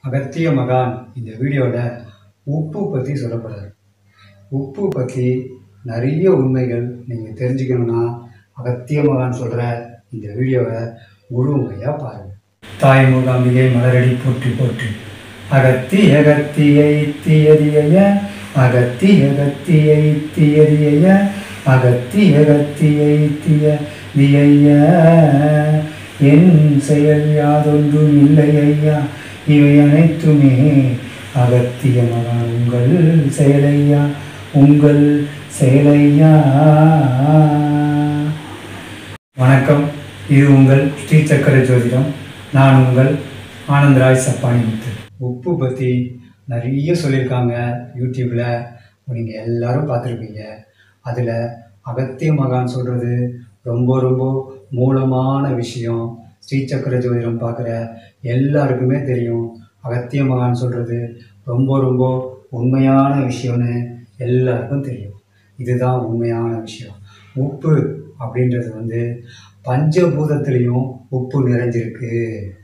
அகத்திய மகான் இந்த வீடியோவில் உப்பு பற்றி சொல்ல போகிறார் உப்பு பற்றி நிறைய உண்மைகள் நீங்கள் தெரிஞ்சுக்கணும்னா அகத்திய மகான் சொல்கிற இந்த வீடியோவை முழுமையாக பாருங்கள் தாய் மூகாம்பிகை மலரடி போற்றி போற்றி அகத்தி அகத்தியை தீயதிய அகத்தி அகத்தியை தீயதிய அகத்தி அகத்தியை தீய தியைய என் செயல் யாதொன்றும் இல்லை ஐயா இவை அனைத்துமே அகத்திய மகான் உங்கள் செயலையா உங்கள் செயலையா வணக்கம் இது உங்கள் ஸ்ரீ சக்கர ஜோதிடம் நான் உங்கள் ஆனந்தராய் சப்பானி முத்து உப்பு பற்றி நிறைய சொல்லியிருக்காங்க யூடியூப்பில் நீங்கள் எல்லாரும் பார்த்துருப்பீங்க அதில் அகத்திய மகான் சொல்கிறது ரொம்ப ரொம்ப மூலமான விஷயம் ஸ்ரீ சக்கர ஜோதிடம் பார்க்குற எல்லாருக்குமே தெரியும் அகத்திய மகான் சொல்கிறது ரொம்ப ரொம்ப உண்மையான விஷயம்னு எல்லாருக்கும் தெரியும் இதுதான் உண்மையான விஷயம் உப்பு அப்படின்றது வந்து பஞ்சபூதத்துலேயும் உப்பு நிறைஞ்சிருக்கு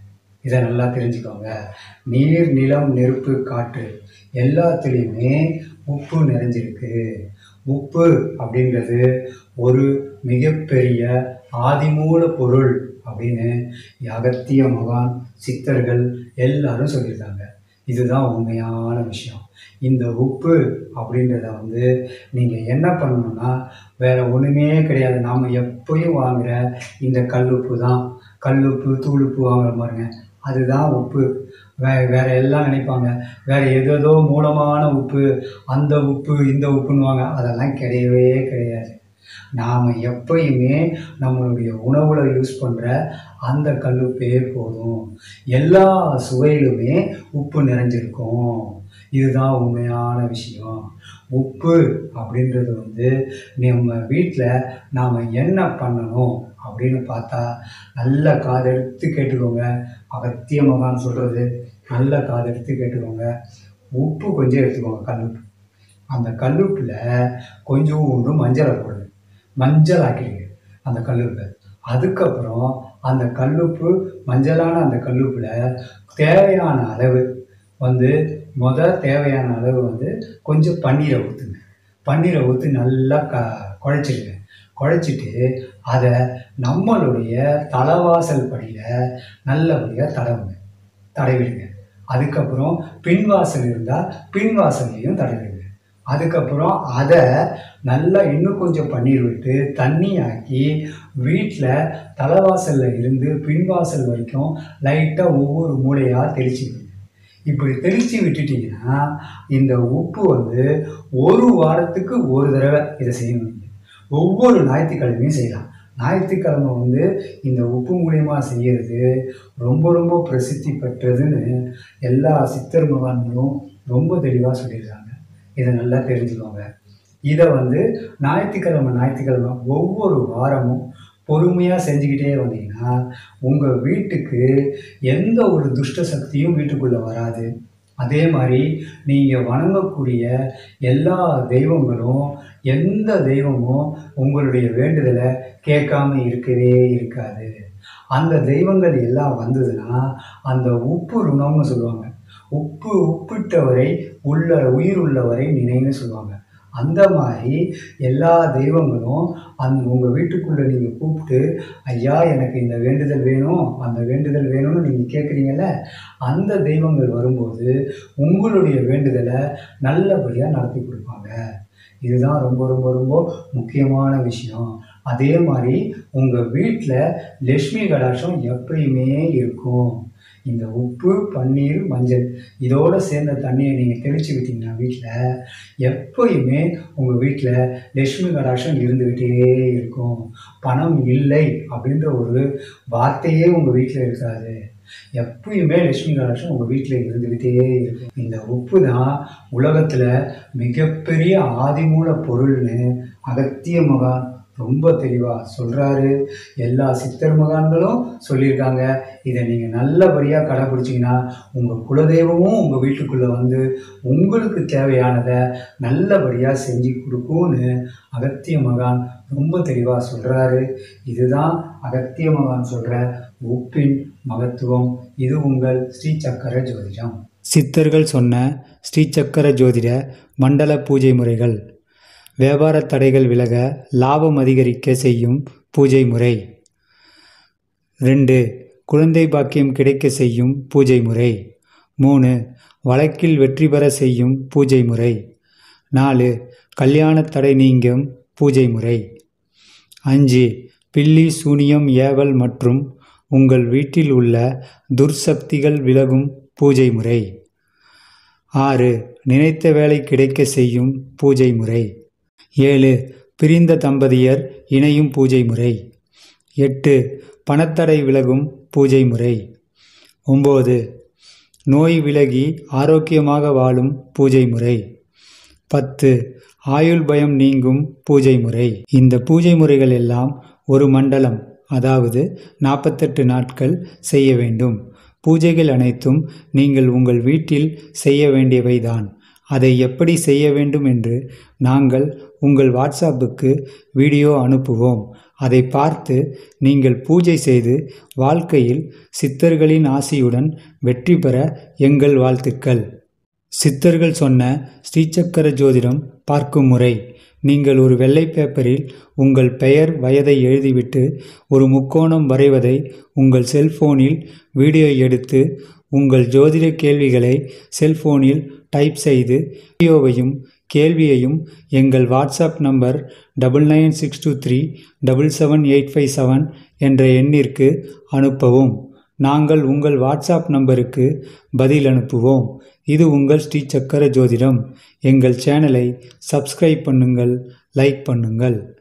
இதை நல்லா தெரிஞ்சுக்கோங்க நீர் நிலம் நெருப்பு காற்று எல்லாத்துலேயுமே உப்பு நிறைஞ்சிருக்கு உப்பு அப்படின்றது ஒரு மிகப்பெரிய ஆதிமூல பொருள் அப்படின்னு அகத்திய மகான் சித்தர்கள் எல்லாரும் சொல்லியிருக்காங்க இதுதான் உண்மையான விஷயம் இந்த உப்பு அப்படின்றத வந்து நீங்கள் என்ன பண்ணணும்னா வேறு ஒன்றுமே கிடையாது நாம் எப்பயும் வாங்குகிற இந்த கல்லுப்பு தான் கல்லுப்பு தூளுப்பு வாங்குற பாருங்க அதுதான் உப்பு வே வேறு எல்லாம் நினைப்பாங்க வேறு ஏதேதோ மூலமான உப்பு அந்த உப்பு இந்த உப்புன்னுவாங்க அதெல்லாம் கிடையவே கிடையாது நாம் எப்பயுமே நம்மளுடைய உணவில் யூஸ் பண்ணுற அந்த கல்லுப்பே போதும் எல்லா சுவையிலுமே உப்பு நிறைஞ்சிருக்கும் இதுதான் உண்மையான விஷயம் உப்பு அப்படின்றது வந்து நம்ம வீட்டில் நாம் என்ன பண்ணணும் அப்படின்னு பார்த்தா நல்ல காதெடுத்து கேட்டுக்கோங்க அகத்திய மகான் சொல்கிறது நல்ல காதெடுத்து கேட்டுக்கோங்க உப்பு கொஞ்சம் எடுத்துக்கோங்க கல்லுப்பு அந்த கல்லுப்பில் கொஞ்சோண்டு மஞ்சளை போடுங்க மஞ்சள் ஆக்கிடுங்க அந்த கல்லுப்பை அதுக்கப்புறம் அந்த கல்லுப்பு மஞ்சளான அந்த கல்லுப்பில் தேவையான அளவு வந்து முத தேவையான அளவு வந்து கொஞ்சம் பன்னீரை ஊற்றுங்க பன்னீரை ஊற்றி நல்லா க குழைச்சிடுங்க குழைச்சிட்டு அதை நம்மளுடைய தலைவாசல் படியில் நல்லபடியாக தடவுங்க தடவிடுங்க அதுக்கப்புறம் பின்வாசல் இருந்தால் பின்வாசல்லையும் தடவிடுங்க அதுக்கப்புறம் அதை நல்லா இன்னும் கொஞ்சம் பன்னீர் விட்டு தண்ணி ஆக்கி வீட்டில் தலைவாசலில் இருந்து பின்வாசல் வரைக்கும் லைட்டாக ஒவ்வொரு மூலையாக தெளிச்சு விடுங்க இப்படி தெளித்து விட்டுட்டிங்கன்னா இந்த உப்பு வந்து ஒரு வாரத்துக்கு ஒரு தடவை இதை செய்யணும் நீங்கள் ஒவ்வொரு ஞாயிற்றுக்கிழமையும் செய்யலாம் ஞாயிற்றுக்கிழமை வந்து இந்த உப்பு மூலியமாக செய்கிறது ரொம்ப ரொம்ப பிரசித்தி பெற்றதுன்னு எல்லா சித்தர் மகான்களும் ரொம்ப தெளிவாக சொல்லியிருக்காங்க இதை நல்லா தெரிஞ்சுக்கோங்க இதை வந்து ஞாயிற்றுக்கிழமை ஞாயிற்றுக்கிழமை ஒவ்வொரு வாரமும் பொறுமையாக செஞ்சுக்கிட்டே வந்தீங்கன்னா உங்கள் வீட்டுக்கு எந்த ஒரு துஷ்ட சக்தியும் வீட்டுக்குள்ளே வராது அதே மாதிரி நீங்கள் வணங்கக்கூடிய எல்லா தெய்வங்களும் எந்த தெய்வமும் உங்களுடைய வேண்டுதலை கேட்காம இருக்கவே இருக்காது அந்த தெய்வங்கள் எல்லாம் வந்ததுன்னா அந்த உப்பு ருணம்னு சொல்லுவாங்க உப்பு உப்பிட்டவரை உள்ள உயிர் உள்ளவரை நினைன்னு சொல்லுவாங்க அந்த மாதிரி எல்லா தெய்வங்களும் அந் உங்கள் வீட்டுக்குள்ளே நீங்கள் கூப்பிட்டு ஐயா எனக்கு இந்த வேண்டுதல் வேணும் அந்த வேண்டுதல் வேணும்னு நீங்கள் கேட்குறீங்கல்ல அந்த தெய்வங்கள் வரும்போது உங்களுடைய வேண்டுதலை நல்லபடியாக நடத்தி கொடுப்பாங்க இதுதான் ரொம்ப ரொம்ப ரொம்ப முக்கியமான விஷயம் அதே மாதிரி உங்கள் வீட்டில் லக்ஷ்மி கடாட்சம் எப்பயுமே இருக்கும் இந்த உப்பு பன்னீர் மஞ்சள் இதோடு சேர்ந்த தண்ணியை நீங்கள் தெளித்து விட்டீங்கன்னா வீட்டில் எப்பயுமே உங்கள் வீட்டில் லக்ஷ்மி கடாட்சம் இருந்துக்கிட்டே இருக்கும் பணம் இல்லை அப்படின்ற ஒரு வார்த்தையே உங்கள் வீட்டில் இருக்காது எப்பயுமே லட்சுமி கடாட்சம் உங்கள் வீட்டில் இருந்துக்கிட்டே இருக்கும் இந்த உப்பு தான் உலகத்தில் மிகப்பெரிய ஆதிமூல பொருள்னு அகத்திய மகான் ரொம்ப தெளிவாக சொல்கிறாரு எல்லா சித்தர் மகான்களும் சொல்லியிருக்காங்க இதை நீங்கள் நல்லபடியாக கடைப்பிடிச்சிங்கன்னா உங்கள் குலதெய்வமும் உங்கள் வீட்டுக்குள்ளே வந்து உங்களுக்கு தேவையானதை நல்லபடியாக செஞ்சு கொடுக்கும்னு அகத்திய மகான் ரொம்ப தெளிவாக சொல்கிறாரு இதுதான் அகத்திய மகான் சொல்கிற உப்பின் மகத்துவம் இது உங்கள் ஸ்ரீ சக்கர ஜோதிடம் சித்தர்கள் சொன்ன ஸ்ரீ சக்கர ஜோதிட மண்டல பூஜை முறைகள் வியாபார தடைகள் விலக லாபம் அதிகரிக்க செய்யும் பூஜை முறை ரெண்டு குழந்தை பாக்கியம் கிடைக்க செய்யும் பூஜை முறை மூணு வழக்கில் வெற்றி பெற செய்யும் பூஜை முறை நாலு கல்யாண தடை நீங்கும் பூஜை முறை அஞ்சு பில்லி சூனியம் ஏவல் மற்றும் உங்கள் வீட்டில் உள்ள துர்சக்திகள் விலகும் பூஜை முறை ஆறு நினைத்த வேலை கிடைக்க செய்யும் பூஜை முறை ஏழு பிரிந்த தம்பதியர் இணையும் பூஜை முறை எட்டு பணத்தடை விலகும் பூஜை முறை ஒம்பது நோய் விலகி ஆரோக்கியமாக வாழும் பூஜை முறை பத்து ஆயுள் பயம் நீங்கும் பூஜை முறை இந்த பூஜை முறைகள் எல்லாம் ஒரு மண்டலம் அதாவது நாற்பத்தெட்டு நாட்கள் செய்ய வேண்டும் பூஜைகள் அனைத்தும் நீங்கள் உங்கள் வீட்டில் செய்ய வேண்டியவைதான் அதை எப்படி செய்ய வேண்டும் என்று நாங்கள் உங்கள் வாட்ஸ்அப்புக்கு வீடியோ அனுப்புவோம் அதை பார்த்து நீங்கள் பூஜை செய்து வாழ்க்கையில் சித்தர்களின் ஆசியுடன் வெற்றி பெற எங்கள் வாழ்த்துக்கள் சித்தர்கள் சொன்ன ஸ்ரீசக்கர ஜோதிடம் பார்க்கும் முறை நீங்கள் ஒரு வெள்ளை பேப்பரில் உங்கள் பெயர் வயதை எழுதிவிட்டு ஒரு முக்கோணம் வரைவதை உங்கள் செல்போனில் வீடியோ எடுத்து உங்கள் ஜோதிட கேள்விகளை செல்போனில் டைப் செய்து வீடியோவையும் கேள்வியையும் எங்கள் WhatsApp number double nine six two three double seven eight five seven என்ற எண்ணிற்கு அனுப்பவும் நாங்கள் உங்கள் வாட்ஸ்அப் நம்பருக்கு பதில் அனுப்புவோம் இது உங்கள் ஸ்ரீ சக்கர ஜோதிடம் எங்கள் சேனலை சப்ஸ்கிரைப் பண்ணுங்கள் லைக் பண்ணுங்கள்